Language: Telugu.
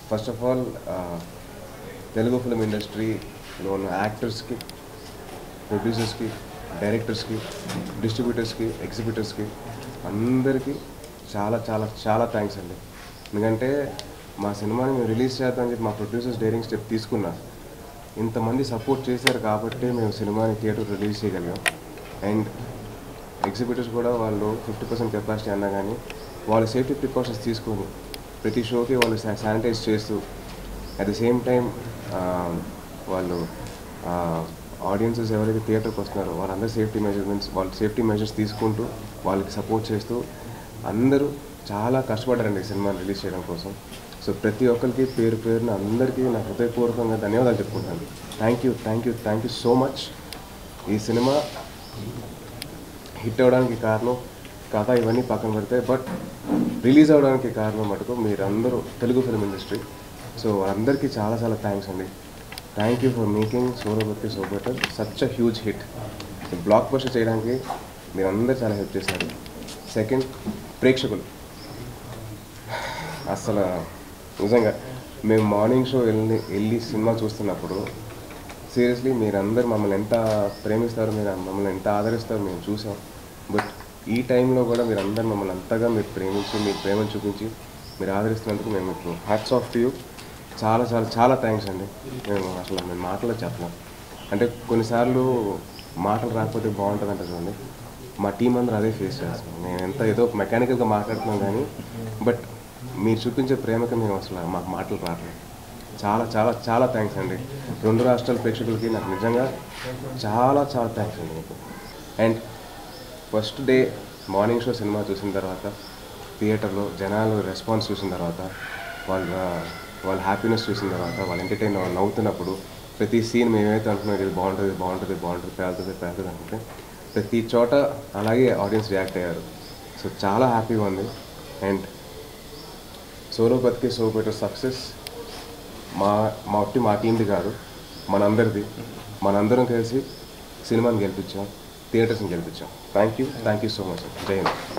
first of all Telugu film ఇండస్ట్రీలో ఉన్న యాక్టర్స్కి ప్రొడ్యూసర్స్కి డైరెక్టర్స్కి డిస్ట్రిబ్యూటర్స్కి ఎగ్జిబిటర్స్కి అందరికీ చాలా చాలా చాలా థ్యాంక్స్ అండి ఎందుకంటే మా సినిమాని మేము రిలీజ్ చేద్దామని చెప్పి మా ప్రొడ్యూసర్స్ డైరింగ్ స్టెప్ తీసుకున్నా ఇంతమంది సపోర్ట్ చేశారు కాబట్టి మేము సినిమాని థియేటర్ రిలీజ్ చేయగలిగాం అండ్ ఎగ్జిబిటర్స్ కూడా వాళ్ళు ఫిఫ్టీ పర్సెంట్ కెపాసిటీ అన్నా కానీ వాళ్ళు సేఫ్టీ ప్రికాషన్స్ తీసుకొని ప్రతి షోకి వాళ్ళు శానిటైజ్ చేస్తూ అట్ ద సేమ్ టైం వాళ్ళు ఆడియన్సెస్ ఎవరైతే థియేటర్కి వస్తున్నారో వాళ్ళందరూ సేఫ్టీ మెజర్మెంట్స్ వాళ్ళు సేఫ్టీ మెజర్స్ తీసుకుంటూ వాళ్ళకి సపోర్ట్ చేస్తూ అందరూ చాలా కష్టపడ్డారండి ఈ సినిమాని రిలీజ్ చేయడం కోసం సో ప్రతి ఒక్కరికి పేరు పేరున అందరికీ నా హృదయపూర్వకంగా ధన్యవాదాలు చెప్పుకుంటాను thank you thank you thank you so much ఈ సినిమా హిట్ అవ్వడానికి కారణం కథ ఇవన్నీ పక్కన పెడితే బట్ రిలీజ్ అవ్వడానికి కారణం మటుకు మీరందరూ తెలుగు ఫిల్మ్ ఇండస్ట్రీ సో అందరికీ చాలా చాలా థ్యాంక్స్ అండి థ్యాంక్ యూ ఫర్ మేకింగ్ సోరబత్తి so better such a huge hit blockbuster చేయడానికి మీరందరూ చాలా హెల్ప్ చేశారు సెకండ్ ప్రేక్షకులు అసలు నిజంగా మేము మార్నింగ్ షో వెళ్ళి వెళ్ళి సినిమా చూస్తున్నప్పుడు సీరియస్లీ మీరందరూ మమ్మల్ని ఎంత ప్రేమిస్తారు మీరు మమ్మల్ని ఎంత ఆదరిస్తారు మేము చూసాం బట్ ఈ టైంలో కూడా మీరు అందరు మమ్మల్ని అంతగా మీరు ప్రేమించి మీ ప్రేమను చూపించి మీరు ఆదరిస్తున్నందుకు మేము ఇప్పుడు హ్యాట్స్ ఆఫ్ టు యూ చాలా చాలా చాలా థ్యాంక్స్ అండి మేము అసలు మేము మాటలో చెప్పలేం అంటే కొన్నిసార్లు మాటలు రాకపోతే బాగుంటుంది అంటే చూడండి మా టీం అందరూ అదే ఫేస్ చేస్తాం మేము ఎంత ఏదో మెకానికల్గా మాట్లాడుతున్నాం కానీ బట్ మీరు చూపించే ప్రేమకి మేము అసలు మాకు మాటలు రావట్లేదు చాలా చాలా చాలా థ్యాంక్స్ అండి రెండు రాష్ట్రాల ప్రేక్షకులకి నాకు నిజంగా చాలా చాలా థ్యాంక్స్ అండి మీకు and first day morning show సినిమా చూసిన తర్వాత థియేటర్లో జనాలు రెస్పాన్స్ చూసిన తర్వాత వాళ్ళ వాళ్ళ హ్యాపీనెస్ చూసిన తర్వాత వాళ్ళు ఎంటర్టైన్ నవ్వుతున్నప్పుడు ప్రతి సీన్ మేమైతే అనుకున్నాం ఇది బాగుంటుంది బాగుంటుంది బాగుంటుంది పేలుతుంది పేలుతుంది అనుకుంటే ప్రతి చోట అలాగే ఆడియన్స్ రియాక్ట్ అయ్యారు సో చాలా హ్యాపీగా ఉంది అండ్ సోలో బతికే సో బెటర్ సక్సెస్ మా మా ఒట్టి మా టీంది కాదు మనందరిది మనందరం కలిసి సినిమాని గెలిపించాం థియేటర్స్ని గెలిపించాం thank you thank you so much జై హింద్